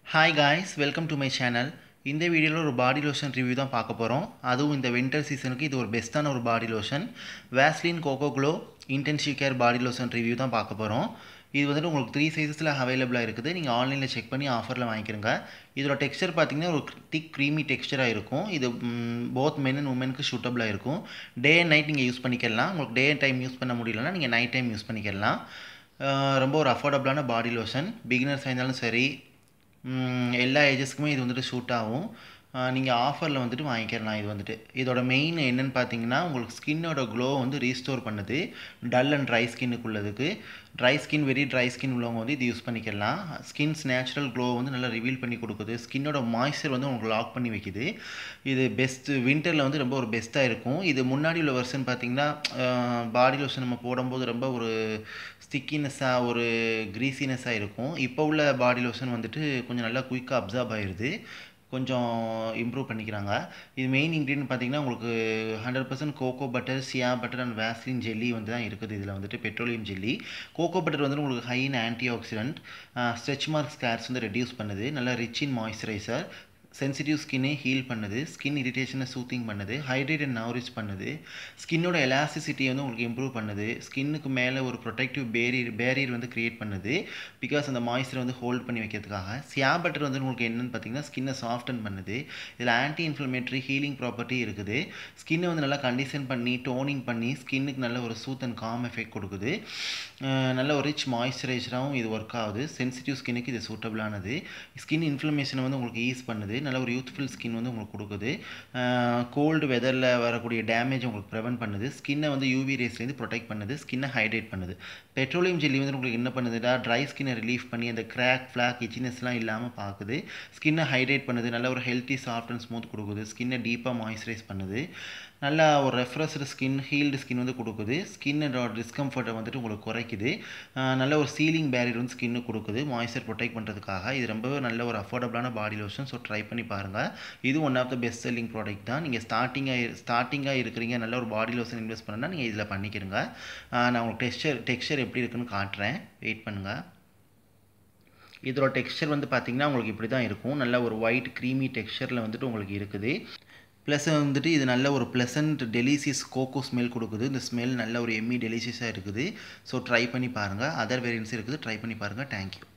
hi guys welcome to my channel இந்த வீடியோவில் ஒரு பாடி லோஷன் ரிவ்யூ தான் பார்க்க போகிறோம் அதுவும் இந்த வின்டர் சீசனுக்கு இது ஒரு பெஸ்ட்டான ஒரு body lotion Vaseline cocoa glow intensive care body lotion review தான் பார்க்க போகிறோம் இது வந்துட்டு உங்களுக்கு த்ரீ சைஸஸில் அவைலபிளாக இருக்குது நீங்கள் ஆன்லைனில் செக் பண்ணி ஆஃபரில் வாங்கிக்கிறங்க இதோட டெக்ஸ்சர் பார்த்தீங்கன்னா ஒரு திக் க்ரீமி டெக்ஸ்சராக இருக்கும் இது போத் மென் அண்ட் உமனுக்கு சூட்டபிளாக இருக்கும் டே அண்ட் நைட் நீங்கள் யூஸ் பண்ணிக்கலாம் உங்களுக்கு டே டைம் யூஸ் பண்ண முடியலன்னா நீங்கள் நைட் டைம் யூஸ் பண்ணிக்கலாம் அஹ் ரொம்ப ஒரு அஃபோர்டபுளான பாடி லோஷன் பிகினர்ஸ் இருந்தாலும் சரி ம், எல்லா ஏஜஸ்க்குமே இது வந்துட்டு சூட் ஆகும் நீங்கள் ஆஃபரில் வந்துட்டு வாங்கிக்கலாம் இது வந்துட்டு இதோட மெயின் என்னன்னு பார்த்தீங்கன்னா உங்களுக்கு ஸ்கின்னோட க்ளோ வந்து ரீஸ்டோர் பண்ணுது டல் அண்ட் ட்ரை ஸ்கின்னுக்கு உள்ளதுக்கு dry skin very dry skin உள்ளவங்க வந்து இது யூஸ் பண்ணிக்கலாம் ஸ்கின்ஸ் நேச்சுரல் க்ளோ வந்து நல்லா ரிவீல் பண்ணி கொடுக்குது ஸ்கின்னோட மாய்ஸ்சர் வந்து உங்களுக்கு லாக் பண்ணி வைக்குது இது பெஸ்ட்டு வின்டரில் வந்து ரொம்ப ஒரு பெஸ்ட்டாக இருக்கும் இது முன்னாடி உள்ள வெர்ஷன் பார்த்தீங்கன்னா பாடி லோஷன் நம்ம போடும்போது ரொம்ப ஒரு ஸ்டிக்கினஸ்ஸாக ஒரு க்ரீசினஸ்ஸாக இருக்கும் இப்போ உள்ள பாடி லோஷன் வந்துட்டு கொஞ்சம் நல்லா குயிக்காக அப்சார்ப் ஆயிடுது கொஞ்சம் இம்ப்ரூவ் பண்ணிக்கிறாங்க இது மெயின் இன்க்ரீடியன்ட் பார்த்தீங்கன்னா உங்களுக்கு hundred percent cocoa butter shea butter and Vaseline jelly வந்து தான் இருக்குது இதில் வந்துட்டு பெட்ரோலியம் ஜெல்லி கோகோ பட்டர் வந்து உங்களுக்கு high in antioxidant stretch mark scars வந்து ரெடியூஸ் பண்ணுது நல்லா ரிச் இன் மாய்ஸ்சரைசர் சென்சிட்டிவ் ஸ்கின்னை ஹீல் பண்ணுது ஸ்கின் இரிட்டேஷனை சூத்திங் பண்ணுது ஹைட்ரேட் அண்ட் நவரிச் பண்ணுது ஸ்கின்னோட எலாஸ்டிசிட்டி வந்து உங்களுக்கு இம்ப்ரூவ் பண்ணுது ஸ்கின்னுக்கு மேலே ஒரு ப்ரொடெக்டிவ் பேரியர் பேரியர் வந்து கிரியேட் பண்ணுது பிகாஸ் அந்த மாய்ஸ்சரை வந்து ஹோல்ட் பண்ணி வைக்கிறதுக்காக சியா பட்டர் வந்து உங்களுக்கு என்னன்னு பார்த்தீங்கன்னா ஸ்கின்னை சாஃப்டன் பண்ணுது இதில் ஆன்டி இன்ஃப்ளமேட்டரி ஹீலிங் ப்ராப்பர்ட்டி இருக்குது ஸ்கின்னை வந்து நல்லா கண்டிஷன் பண்ணி டோனிங் பண்ணி ஸ்கின்னுக்கு நல்ல ஒரு சூத் அண்ட் காம் எஃபெக்ட் கொடுக்குது அஹ் நல்ல ஒரு ரிச் மாய்ஸ்சரைசராகவும் இது ஒர்க் ஆகுது சென்சிட்டிவ் ஸ்கின்னுக்கு இது சூட்டபிளானது ஸ்கின் இன்ஃப்ளமேஷனை வந்து உங்களுக்கு ஈஸ் பண்ணுது நல்ல ஒரு யூத்ஃபுல் ஸ்கின் வந்து உங்களுக்கு கொடுக்குது கோல்டு வெதரில் வரக்கூடிய டேமேஜ் உங்களுக்கு ப்ரிவென்ட் பண்ணுது ஸ்கின்னை வந்து யூவி ரேஸ்லேருந்து ப்ரொடெக்ட் பண்ணுது ஸ்கின்னை ஹைட்ரேட் பண்ணுது பெட்ரோலியம் ஜெல்லி வந்து உங்களுக்கு என்ன பண்ணுதுடா ட்ரை ஸ்கின்னை ரிலீஃப் பண்ணி அந்த கிராக் ஃப்ளாக் இச்சினஸ்லாம் இல்லாமல் பார்க்குது ஸ்கின்னை ஹைட்ரேட் பண்ணுது நல்ல ஒரு ஹெல்த்தி சாஃப்ட் அண்ட் ஸ்மூத் கொடுக்குது ஸ்கின்னை டீப்பாக மாய்ஸ்சரைஸ் பண்ணுது நல்லா ஒரு ரெஃப்ரெஷ்டு ஸ்கின் ஹீல்டு ஸ்கின் வந்து கொடுக்குது ஸ்கின்னோட டிஸ்கம்ஃபர்ட்டை வந்துட்டு உங்களுக்கு குறைக்குது ஆஹ் நல்ல ஒரு சீலிங் பேரியர் வந்து ஸ்கின்னு கொடுக்குது மாய்ஸ்சர் ப்ரொடெக்ட் பண்ணுறதுக்காக இது ரொம்பவே நல்ல ஒரு அஃபோர்டபுளான பாடி லோஷன் ஸோ ட்ரை பண்ணி பாருங்கள் இது one of the best selling product தான் நீங்கள் ஸ்டார்டிங்காக ஸ்டார்டிங்காக இருக்கிறீங்க நல்ல ஒரு பாடி லோஷன் இன்வெஸ்ட் பண்ணால் நீங்கள் இதில் பண்ணிக்கிறங்க ஆஹ் நான் உங்களுக்கு டெக்ஸ்சர் டெக்ஸ்சர் எப்படி இருக்குன்னு காட்டுறேன் வெயிட் பண்ணுங்கள் இதோட டெக்ஸ்சர் வந்து பார்த்திங்கன்னா உங்களுக்கு இப்படி தான் இருக்கும் நல்ல ஒரு ஒயிட் க்ரீமி டெக்ஸ்சரில் வந்துட்டு உங்களுக்கு இருக்குது ப்ளஸ் வந்துட்டு இது நல்ல ஒரு ப்ளசன்ட் டெலிசியஸ் கோகோ ஸ்மெல் கொடுக்குது இந்த ஸ்மெல் நல்ல ஒரு எம்மி டெலிசியஸாக இருக்குது ஸோ ட்ரை பண்ணி பாருங்கள் அதர் வேரியன்ஸ் இருக்குது ட்ரை பண்ணி பாருங்கள் தேங்க்யூ